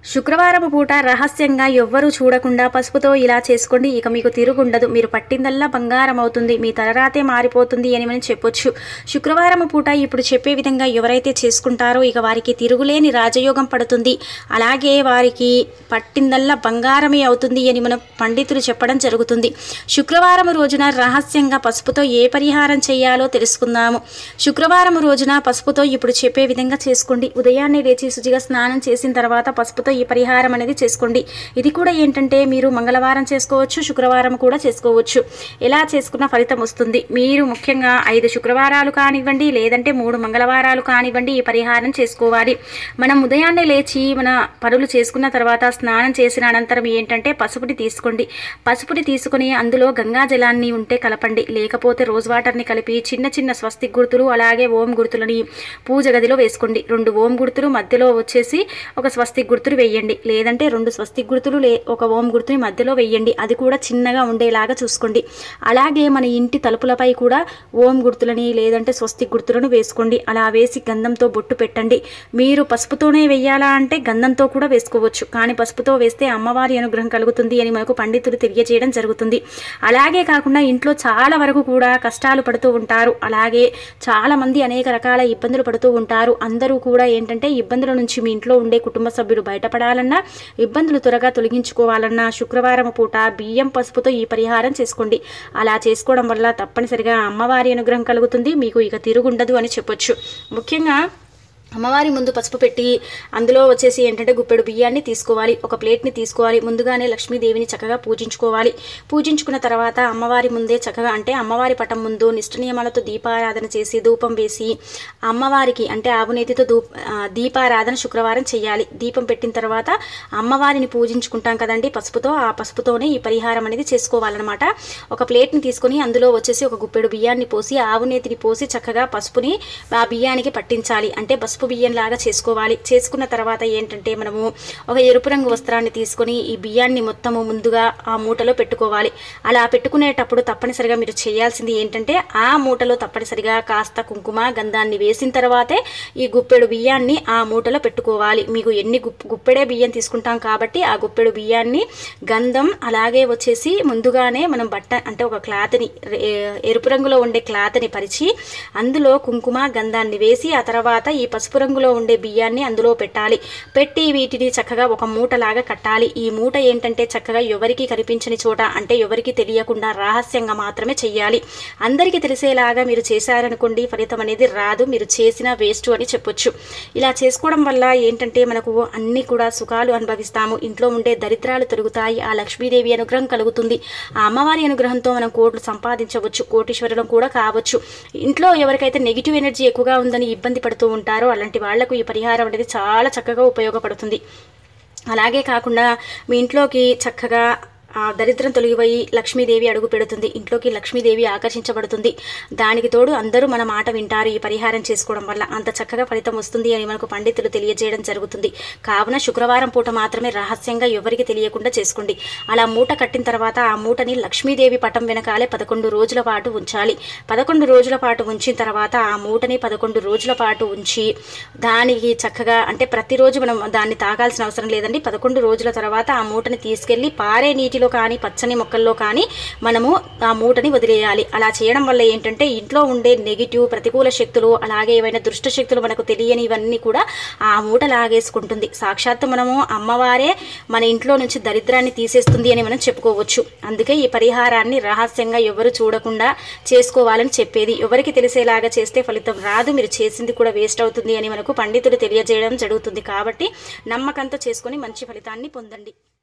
శుక్రవారం పూట రహస్యంగా ఎవ్వరూ చూడకుండా పసుపుతో ఇలా చేసుకోండి ఇక మీకు తిరుగుండదు మీరు పట్టిందల్లా బంగారం అవుతుంది మీ తలరాతే మారిపోతుంది అని మనం చెప్పొచ్చు శుక్రవారం పూట ఇప్పుడు చెప్పే విధంగా ఎవరైతే చేసుకుంటారో ఇక వారికి తిరుగులేని రాజయోగం పడుతుంది అలాగే వారికి పట్టిందల్లా బంగారమే అవుతుంది అని మన పండితులు చెప్పడం జరుగుతుంది శుక్రవారం రోజున రహస్యంగా పసుపుతో ఏ పరిహారం చేయాలో తెలుసుకుందాము శుక్రవారం రోజున పసుపుతో ఇప్పుడు చెప్పే విధంగా చేసుకోండి ఉదయాన్నే లేచి శుచిగా స్నానం చేసిన తర్వాత పసుపుతో ఈ పరిహారం అనేది చేసుకోండి ఇది కూడా ఏంటంటే మీరు మంగళవారం చేసుకోవచ్చు శుక్రవారం కూడా చేసుకోవచ్చు ఎలా చేసుకున్న ఫలితం వస్తుంది మీరు ముఖ్యంగా ఐదు శుక్రవారాలు కానివ్వండి లేదంటే మూడు మంగళవారాలు కానివ్వండి ఈ పరిహారం చేసుకోవాలి మనం ఉదయాన్నే లేచి మన పనులు చేసుకున్న తర్వాత స్నానం చేసిన అనంతరం ఏంటంటే పసుపుని తీసుకోండి పసుపుని తీసుకొని అందులో గంగా జలాన్ని ఉంటే కలపండి లేకపోతే రోజ్ వాటర్ని కలిపి చిన్న చిన్న స్వస్తిక్ గుర్తులు అలాగే ఓం గుర్తులని పూజ గదిలో వేసుకోండి రెండు ఓం గుర్తులు మధ్యలో వచ్చేసి ఒక స్వస్తిక్ గుర్తులు వేయండి లేదంటే రెండు స్వస్తిక్ గుర్తులు లే ఒక ఓం గుర్తుని మధ్యలో వేయండి అది కూడా చిన్నగా ఉండేలాగా చూసుకోండి అలాగే మన ఇంటి తలుపులపై కూడా ఓం గుర్తులని లేదంటే స్వస్తిక్ గుర్తులను వేసుకోండి అలా వేసి గంధంతో బొట్టు పెట్టండి మీరు పసుపుతోనే వెయ్యాలా అంటే గంధంతో కూడా వేసుకోవచ్చు కానీ పసుపుతో వేస్తే అమ్మవారి అనుగ్రహం కలుగుతుంది అని మనకు పండితులు తెలియజేయడం జరుగుతుంది అలాగే కాకుండా ఇంట్లో చాలా వరకు కూడా కష్టాలు పడుతూ ఉంటారు అలాగే చాలా మంది అనేక రకాల ఇబ్బందులు పడుతూ ఉంటారు అందరూ కూడా ఏంటంటే ఇబ్బందుల నుంచి మీ ఇంట్లో ఉండే కుటుంబ సభ్యులు బయటపడాలన్నా ఇబ్బందులు త్వరగా తొలగించుకోవాలన్నా శుక్రవారం పూట బియ్యం పసుపుతో ఈ పరిహారం చేసుకోండి అలా చేసుకోవడం వల్ల తప్పనిసరిగా అమ్మవారి అనుగ్రహం కలుగుతుంది మీకు ఇక తిరుగుండదు అని చెప్పొచ్చు ముఖ్యంగా అమ్మవారి ముందు పసుపు పెట్టి అందులో వచ్చేసి ఏంటంటే గుప్పెడు బియ్యాన్ని తీసుకోవాలి ఒక ప్లేట్ని తీసుకోవాలి ముందుగానే లక్ష్మీదేవిని చక్కగా పూజించుకోవాలి పూజించుకున్న తర్వాత అమ్మవారి ముందే చక్కగా అంటే అమ్మవారి పటం ముందు నిష్ట నియమాలతో దీపారాధన చేసి ధూపం వేసి అమ్మవారికి అంటే ఆవునేతితో ధూప ఆ, దీపారాధన శుక్రవారం చేయాలి దీపం పెట్టిన తర్వాత అమ్మవారిని పూజించుకుంటాం కదండి పసుపుతో ఆ పసుపుతోనే ఈ పరిహారం అనేది చేసుకోవాలన్నమాట ఒక ప్లేట్ని తీసుకొని అందులో వచ్చేసి ఒక గుప్పెడు బియ్యాన్ని పోసి ఆవునేతిని పోసి చక్కగా పసుపుని ఆ బియ్యానికి పట్టించాలి అంటే పసుపు బియ్యం లాగా చేసుకోవాలి చేసుకున్న తర్వాత ఏంటంటే మనము ఒక ఎరుపు రంగు వస్త్రాన్ని తీసుకొని ఈ బియ్యాన్ని మొత్తము ముందుగా ఆ మూటలో పెట్టుకోవాలి అలా పెట్టుకునేటప్పుడు తప్పనిసరిగా మీరు చేయాల్సింది ఏంటంటే ఆ మూటలో తప్పనిసరిగా కాస్త కుంకుమ గంధాన్ని వేసిన తర్వాతే ఈ గుప్పెడు బియ్యాన్ని ఆ మూటలో పెట్టుకోవాలి మీకు ఎన్ని గుప్ గుప్పెడే బియ్యం తీసుకుంటాం కాబట్టి ఆ గుప్పెడు బియ్యాన్ని గంధం అలాగే వచ్చేసి ముందుగానే మనం బట్ట అంటే ఒక క్లాత్ని ఏ- ఎరుపు రంగులో ఉండే క్లాత్ని పరిచి అందులో కుంకుమ గంధాన్ని వేసి ఆ తర్వాత ఈ పసుపు రంగులో ఉండే బియ్యాన్ని అందులో పెట్టాలి పెట్టి వీటిని చక్కగా ఒక మూటలాగా కట్టాలి ఈ మూట ఏంటంటే చక్కగా ఎవరికి కనిపించని చోట అంటే ఎవరికి తెలియకుండా రహస్యంగా మాత్రమే చెయ్యాలి అందరికీ తెలిసేలాగా మీరు చేశారనుకోండి ఫలితం అనేది రాదు మీరు చేసిన వేస్ట్ అని చెప్పొచ్చు ఇలా చేసుకోవడం వల్ల ఏంటంటే మనకు అన్ని కూడా సుఖాలు అనుభవిస్తాము ఇంట్లో ఉండే దరిద్రాలు తొలుగుతాయి ఆ లక్ష్మీదేవి అనుగ్రహం కలుగుతుంది ఆ అమ్మవారి అనుగ్రహంతో మనం కోట్లు సంపాదించవచ్చు కోటీశ్వరులం కూడా కావచ్చు ఇంట్లో ఎవరికైతే నెగిటివ్ ఎనర్జీ ఎక్కువగా ఉందని ఇబ్బంది పడుతూ ఉంటారో అలాంటి వాళ్లకు ఈ పరిహారం అనేది చాలా చక్కగా ఉపయోగపడుతుంది అలాగే కాకుండా మీ ఇంట్లోకి చక్కగా ఆ దరిద్రం తొలగిపోయి లక్ష్మీదేవి అడుగు పెడుతుంది ఇంట్లోకి లక్ష్మీదేవి ఆకర్షించబడుతుంది దానికి తోడు అందరూ మన మాట వింటారు ఈ పరిహారం చేసుకోవడం వల్ల అంత చక్కగా ఫలితం వస్తుంది అని మనకు పండితులు తెలియజేయడం జరుగుతుంది కావున శుక్రవారం పూట మాత్రమే రహస్యంగా ఎవరికి తెలియకుండా చేసుకోండి అలా మూట కట్టిన తర్వాత ఆ మూటని లక్ష్మీదేవి పటం వెనకాలే పదకొండు రోజుల పాటు ఉంచాలి పదకొండు రోజుల పాటు ఉంచిన తర్వాత ఆ మూటని పదకొండు రోజుల పాటు ఉంచి దానికి చక్కగా అంటే ప్రతిరోజు మనం దాన్ని తాగాల్సిన అవసరం లేదండి పదకొండు రోజుల తర్వాత ఆ మూటని తీసుకెళ్లి పారే నీటిలో కానీ పచ్చని మొక్కల్లో కానీ మనము ఆ మూటని వదిలేయాలి అలా చేయడం వల్ల ఏంటంటే ఇంట్లో ఉండే నెగిటివ్ ప్రతికూల శక్తులు అలాగే ఏవైనా దుష్ట శక్తులు మనకు తెలియనివన్నీ కూడా ఆ మూట లాగేసుకుంటుంది సాక్షాత్తు మనము అమ్మవారే మన ఇంట్లో నుంచి దరిద్రాన్ని తీసేస్తుంది అని మనం చెప్పుకోవచ్చు అందుకే ఈ పరిహారాన్ని రహస్యంగా ఎవరు చూడకుండా చేసుకోవాలని చెప్పేది ఎవరికి తెలిసేలాగా చేస్తే ఫలితం రాదు మీరు చేసింది కూడా వేస్ట్ అవుతుంది అని మనకు పండితులు తెలియజేయడం జరుగుతుంది కాబట్టి నమ్మకంతో చేసుకొని మంచి ఫలితాన్ని పొందండి